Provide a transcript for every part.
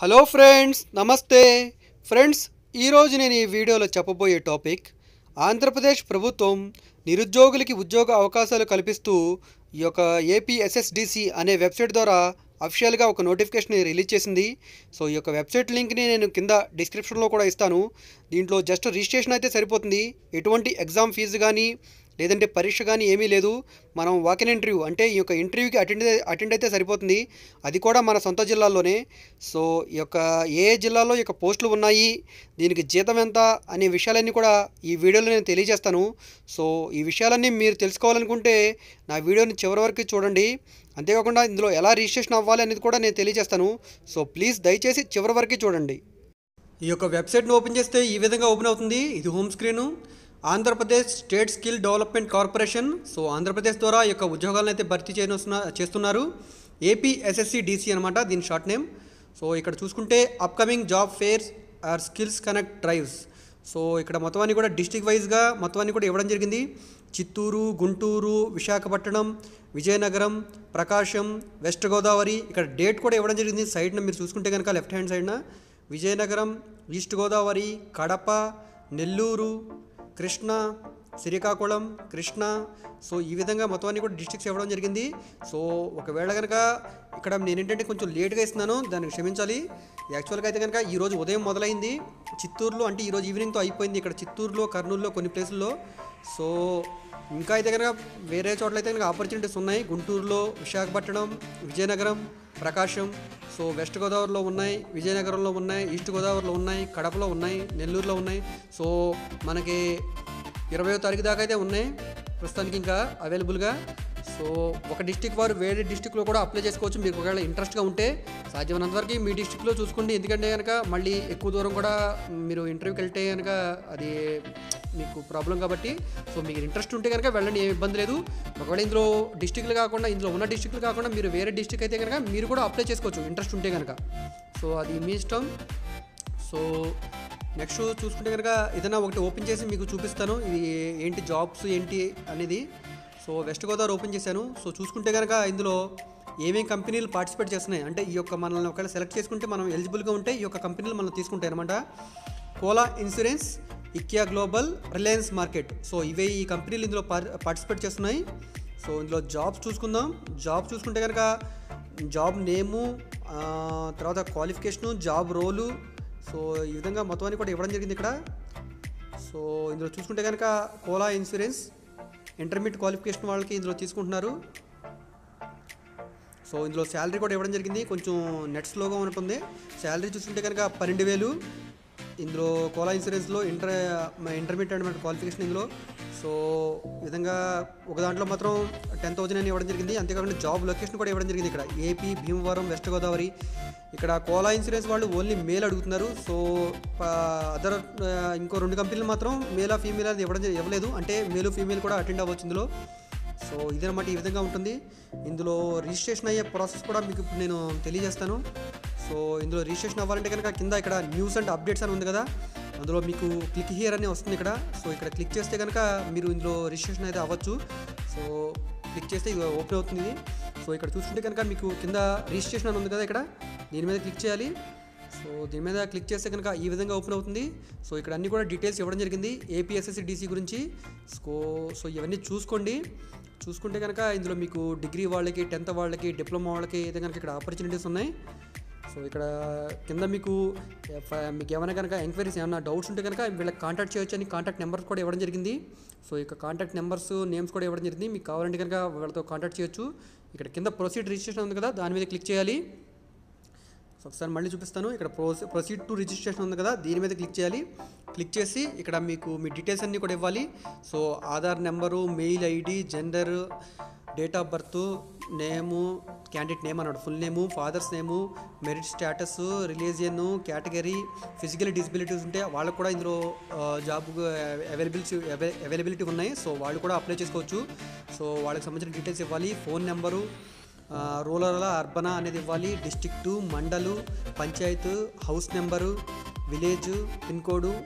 Hello friends నమస్తే friends ఈరోజు నేను ఈ వీడియోలో చెప్పబోయే టాపిక్ ఆంధ్రప్రదేశ్ ప్రభుత్వం నిరుద్యోగులకి ఉద్యోగ అవకాశాలు కల్పిస్తూ ఈ యొక్క ఏపీ ఎస్ఎస్డిసి అనే వెబ్సైట్ ద్వారా అఫిషియల్గా ఒక నోటిఫికేషన్ రిలీజ్ చేసింది సో ఈ యొక్క వెబ్సైట్ లింక్ని నేను కింద డిస్క్రిప్షన్లో కూడా ఇస్తాను దీంట్లో జస్ట్ రిజిస్ట్రేషన్ అయితే సరిపోతుంది ఎటువంటి ఎగ్జామ్ ఫీజు కానీ లేదంటే పరీక్ష కానీ ఏమీ లేదు మనం వాకిన్ ఇంటర్వ్యూ అంటే ఈ యొక్క ఇంటర్వ్యూకి అటెండ్ అటెండ్ అయితే సరిపోతుంది అది కూడా మన సొంత జిల్లాలోనే సో ఈ యొక్క ఏ ఏ జిల్లాలో ఈ యొక్క పోస్టులు ఉన్నాయి దీనికి జీతం ఎంత అనే విషయాలన్నీ కూడా ఈ వీడియోలో నేను తెలియజేస్తాను సో ఈ విషయాలన్నీ మీరు తెలుసుకోవాలనుకుంటే నా వీడియోని చివరి వరకు చూడండి అంతేకాకుండా ఇందులో ఎలా రిజిస్ట్రేషన్ అవ్వాలి అనేది కూడా నేను తెలియజేస్తాను సో ప్లీజ్ దయచేసి చివరి వరకు చూడండి ఈ యొక్క వెబ్సైట్ను ఓపెన్ చేస్తే ఈ విధంగా ఓపెన్ అవుతుంది ఇది home screen Andhra Pradesh state skill development corporation so Andhra Pradesh ద్వారా ఈ యొక్క ఉద్యోగాలను అయితే భర్తీ చేయనుస్తున్న చేస్తున్నారు ఏపీ ఎస్ఎస్సి డిసి అనమాట దీని షార్ట్ నేమ్ సో ఇక్కడ చూసుకుంటే upcoming job fairs are skills connect drives so ఇక్కడ మొత్తం అన్ని కూడా డిస్టిక్ వైజ్గా మొత్తం అన్ని కూడా ఇవ్వడం జరిగింది చిత్తూరు గుంటూరు విశాఖపట్నం విజయనగరం ప్రకాశం వెస్ట్ గోదావరి ఇక్కడ డేట్ కూడా ఇవ్వడం జరిగింది సైడ్న మీరు చూసుకుంటే కనుక లెఫ్ట్ హ్యాండ్ సైడ్న విజయనగరం ఈస్ట్ గోదావరి కడప నెల్లూరు కృష్ణ శ్రీకాకుళం కృష్ణ సో ఈ విధంగా మొత్తం అన్ని కూడా డిస్ట్రిక్ట్స్ ఇవ్వడం జరిగింది సో ఒకవేళ కనుక ఇక్కడ నేను ఏంటంటే కొంచెం లేట్గా ఇస్తున్నాను దానికి క్షమించాలి యాక్చువల్గా అయితే కనుక ఈరోజు ఉదయం మొదలైంది చిత్తూరులో అంటే ఈరోజు ఈవినింగ్తో అయిపోయింది ఇక్కడ చిత్తూరులో కర్నూలులో కొన్ని ప్లేసుల్లో సో ఇంకా అయితే కనుక వేరే చోట్ల అయితే కనుక ఆపర్చునిటీస్ ఉన్నాయి గుంటూరులో విశాఖపట్నం విజయనగరం ప్రకాశం సో వెస్ట్ గోదావరిలో ఉన్నాయి విజయనగరంలో ఉన్నాయి ఈస్ట్ గోదావరిలో ఉన్నాయి కడపలో ఉన్నాయి నెల్లూరులో ఉన్నాయి సో మనకి ఇరవయో తారీఖు దాకా అయితే ఉన్నాయి ప్రస్తుతానికి ఇంకా అవైలబుల్గా సో ఒక డిస్టిక్ వారు వేరే డిస్టిక్లో కూడా అప్లై చేసుకోవచ్చు మీకు ఒకవేళ ఇంట్రెస్ట్గా ఉంటే సాధ్యమైనంత వరకు మీ డిస్టిక్లో చూసుకోండి ఎందుకంటే కనుక మళ్ళీ ఎక్కువ దూరం కూడా మీరు ఇంటర్వ్యూకి వెళ్తే కనుక అది మీకు ప్రాబ్లం కాబట్టి సో మీకు ఇంట్రెస్ట్ ఉంటే కనుక వెళ్ళండి ఏమి ఇబ్బంది లేదు ఒకవేళ ఇందులో డిస్టిక్లు కాకుండా ఇందులో ఉన్న డిస్టిక్లు కాకుండా మీరు వేరే డిస్టిక్ అయితే కనుక మీరు కూడా అప్లై చేసుకోవచ్చు ఇంట్రెస్ట్ ఉంటే కనుక సో అది మీ ఇష్టం సో నెక్స్ట్ చూసుకుంటే కనుక ఏదైనా ఒకటి ఓపెన్ చేసి మీకు చూపిస్తాను ఇది ఏంటి జాబ్స్ ఏంటి అనేది సో వెస్ట్ గోదావరి ఓపెన్ చేశాను సో చూసుకుంటే కనుక ఇందులో ఏమేమి కంపెనీలు పార్టిసిపేట్ చేస్తున్నాయి అంటే ఈ యొక్క మనల్ని ఒకవేళ సెలెక్ట్ చేసుకుంటే మనం ఎలిజిబుల్గా ఉంటే ఈ యొక్క కంపెనీలు మనం తీసుకుంటాయి అనమాట కోలా ఇన్సూరెన్స్ ఇక్యా గ్లోబల్ రిలయన్స్ మార్కెట్ సో ఇవే ఈ కంపెనీలు ఇందులో పార్టిసిపేట్ చేస్తున్నాయి సో ఇందులో జాబ్స్ చూసుకుందాం జాబ్ చూసుకుంటే కనుక జాబ్ నేము తర్వాత క్వాలిఫికేషను జాబ్ రోలు సో ఈ విధంగా మొత్తం అన్ని కూడా ఇవ్వడం జరిగింది ఇక్కడ సో ఇందులో చూసుకుంటే కనుక కోలా ఇన్సూరెన్స్ ఇంటర్మీడియట్ క్వాలిఫికేషన్ వాళ్ళకి ఇందులో తీసుకుంటున్నారు సో ఇందులో శాలరీ కూడా ఇవ్వడం జరిగింది కొంచెం నెట్ స్లోగా ఉంటుంది శాలరీ చూసుకుంటే కనుక పన్నెండు వేలు ఇందులో కోలా ఇన్సూరెన్స్లో ఇంటర్ ఇంటర్మీడియట్ అనమాట క్వాలిఫికేషన్ ఇందులో సో ఈ విధంగా ఒక దాంట్లో మాత్రం టెన్ థౌజండ్ అని ఇవ్వడం జరిగింది అంతేకాకుండా జాబ్ లొకేషన్ కూడా ఇవ్వడం జరిగింది ఇక్కడ ఏపీ భీమవరం వెస్ట్ గోదావరి ఇక్కడ కోలా ఇన్సూరెన్స్ వాళ్ళు ఓన్లీ మేల్ అడుగుతున్నారు సో అదర్ ఇంకో రెండు కంపెనీలు మాత్రం మేలా ఫీమేల్ అది ఇవ్వడం జరి- ఇవ్వలేదు అంటే మేలు ఫీమేల్ కూడా అటెండ్ అవ్వచ్చు ఇందులో సో ఇదనమాట ఈ విధంగా ఉంటుంది ఇందులో రిజిస్ట్రేషన్ అయ్యే ప్రాసెస్ కూడా మీకు ఇప్పుడు నేను తెలియజేస్తాను సో ఇందులో రిజిస్ట్రేషన్ అవ్వాలంటే కనుక కింద ఇక్కడ న్యూస్ అండ్ అప్డేట్స్ అని ఉంది కదా అందులో మీకు క్లిక్ హియర్ అని వస్తుంది ఇక్కడ సో ఇక్కడ క్లిక్ చేస్తే కనుక మీరు ఇందులో రిజిస్ట్రేషన్ అయితే అవ్వచ్చు సో క్లిక్ చేస్తే ఇది ఓపెన్ అవుతుంది ఇది. సో ఇక్కడ చూసుకుంటే కనుక మీకు కింద రిజిస్ట్రేషన్ అని ఉంది కదా ఇక్కడ దీని మీద క్లిక్ చేయాలి సో దీని మీద క్లిక్ చేస్తే కనుక ఈ విధంగా ఓపెన్ అవుతుంది సో ఇక్కడ అన్ని కూడా డీటెయిల్స్ ఇవ్వడం జరిగింది ఏపీఎస్ఎస్సి డీసీ గురించి సో సో ఇవన్నీ చూసుకోండి చూసుకుంటే కనుక ఇందులో మీకు డిగ్రీ వాళ్ళకి టెన్త్ వాళ్ళకి డిప్లొమా వాళ్ళకి అయితే కనుక ఇక్కడ ఆపర్చునిటీస్ ఉన్నాయి సో ఇక్కడ కింద మీకు ఎఫ్- మీకు ఏమైనా కనుక ఎంక్వైరీస్ ఏమైనా డౌట్స్ ఉంటే కనుక వీళ్ళకి కాంటాక్ట్ చేయొచ్చు అని కాంటాక్ట్ నెంబర్స్ కూడా ఇవ్వడం జరిగింది సో ఇక కాంటాక్ట్ నెంబర్స్ నేమ్స్ కూడా ఇవ్వడం జరిగింది మీకు కావాలంటే కనుక వీళ్ళతో కాంటాక్ట్ చేయొచ్చు ఇక్కడ కింద ప్రొసీడ్ రిజిస్ట్రేషన్ ఉంది కదా దాని మీద క్లిక్ చేయాలి సో ఒకసారి మళ్ళీ చూపిస్తాను ఇక్కడ ప్రొసీ ప్రొసీడ్ టు రిజిస్ట్రేషన్ ఉంది కదా దీని మీద క్లిక్ చేయాలి క్లిక్ చేసి ఇక్కడ మీకు మీ డీటెయిల్స్ అన్నీ కూడా ఇవ్వాలి so Aadhaar number mail ID gender date of birth name candidate name అన్నాడు full name father's name merit status religion category physical disabilities ఉంటే వాళ్ళకు కూడా ఇందులో జాబ్ అవైలబిలిటీ అవైలబిలిటీ ఉన్నాయి సో వాళ్ళు కూడా అప్లై చేసుకోవచ్చు సో వాళ్ళకి సంబంధించిన డీటెయిల్స్ ఇవ్వాలి ఫోన్ నెంబరు రూరల్ అర్బనా అనేది ఇవ్వాలి district mandal panchayat house number village pin code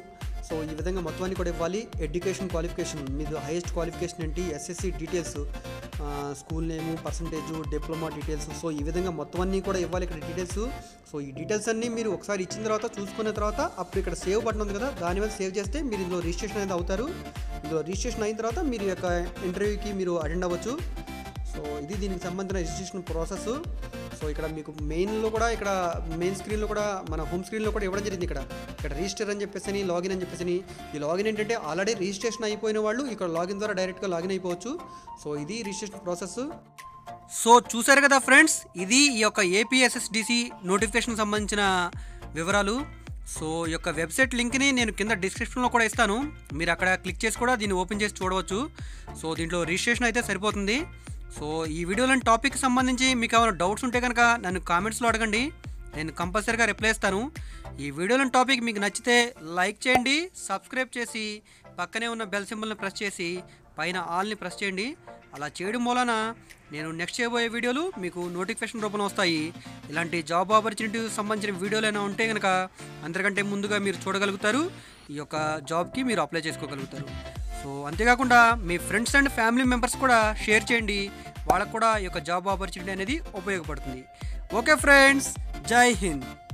so ఈ విధంగా మొత్తం అన్ని కూడా ఇవ్వాలి ఎడ్యుకేషన్ క్వాలిఫికేషన్ మీరు హైయెస్ట్ క్వాలిఫికేషన్ ఏంటి SSC details school name percentage diploma details so ఈ విధంగా మొత్తం అన్నీ కూడా ఇవ్వాలి ఇక్కడ డీటెయిల్స్ సో ఈ డీటెయిల్స్ అన్నీ మీరు ఒకసారి ఇచ్చిన తర్వాత చూసుకున్న తర్వాత అప్పుడు ఇక్కడ సేవ్ బటన్ ఉంది కదా దాని మీద సేవ్ చేస్తే మీరు ఇందులో రిజిస్ట్రేషన్ అనేది అవుతారు ఇందులో రిజిస్ట్రేషన్ అయిన తర్వాత మీరు ఈ యొక్క ఇంటర్వ్యూకి మీరు అటెండ్ అవ్వచ్చు సో ఇది దీనికి సంబంధించిన రిజిస్ట్రేషన్ ప్రాసెస్ సో ఇక్కడ మీకు మెయిన్లో కూడా ఇక్కడ మెయిన్ స్క్రీన్లో కూడా మన హోమ్ స్క్రీన్లో కూడా ఇవ్వడం జరిగింది ఇక్కడ ఇక్కడ రిజిస్టర్ అని చెప్పేసి లాగిన్ అని చెప్పేసి ఈ లాగిన్ ఏంటంటే ఆల్రెడీ రిజిస్ట్రేషన్ అయిపోయిన వాళ్ళు ఇక్కడ లాగిన్ ద్వారా డైరెక్ట్గా లాగిన్ అయిపోవచ్చు సో ఇది రిజిస్ట్రేషన్ ప్రాసెస్ సో చూసారు కదా ఫ్రెండ్స్ ఇది ఈ యొక్క ఏపీఎస్ఎస్డిసి నోటిఫికేషన్ సంబంధించిన వివరాలు సో ఈ యొక్క వెబ్సైట్ లింక్ని నేను కింద డిస్క్రిప్షన్లో కూడా ఇస్తాను మీరు అక్కడ క్లిక్ చేసి కూడా దీన్ని ఓపెన్ చేసి చూడవచ్చు సో దీంట్లో రిజిస్ట్రేషన్ అయితే సరిపోతుంది సో ఈ వీడియోలోని టాపిక్ సంబంధించి మీకు ఏమైనా డౌట్స్ ఉంటే కనుక నన్ను కామెంట్స్లో అడగండి నేను కంపల్సరీగా రిప్లై ఇస్తాను ఈ వీడియోలోని టాపిక్ మీకు నచ్చితే లైక్ చేయండి సబ్స్క్రైబ్ చేసి పక్కనే ఉన్న బెల్ సింబల్ని ప్రెస్ చేసి పైన ఆల్ని ప్రెస్ చేయండి అలా చేయడం మూలన నేను నెక్స్ట్ చేయబోయే వీడియోలు మీకు నోటిఫికేషన్ రూపంలో వస్తాయి ఇలాంటి జాబ్ ఆపర్చునిటీ సంబంధించిన వీడియోలు అయినా ఉంటే కనుక అందరికంటే ముందుగా మీరు చూడగలుగుతారు ఈ యొక్క జాబ్కి మీరు అప్లై చేసుకోగలుగుతారు సో అంతేకాకుండా మీ ఫ్రెండ్స్ అండ్ ఫ్యామిలీ మెంబర్స్ కూడా షేర్ చేయండి వాళ్ళకు కూడా ఈ యొక్క జాబ్ ఆపర్చునిటీ అనేది ఉపయోగపడుతుంది ఓకే ఫ్రెండ్స్ జై హింద్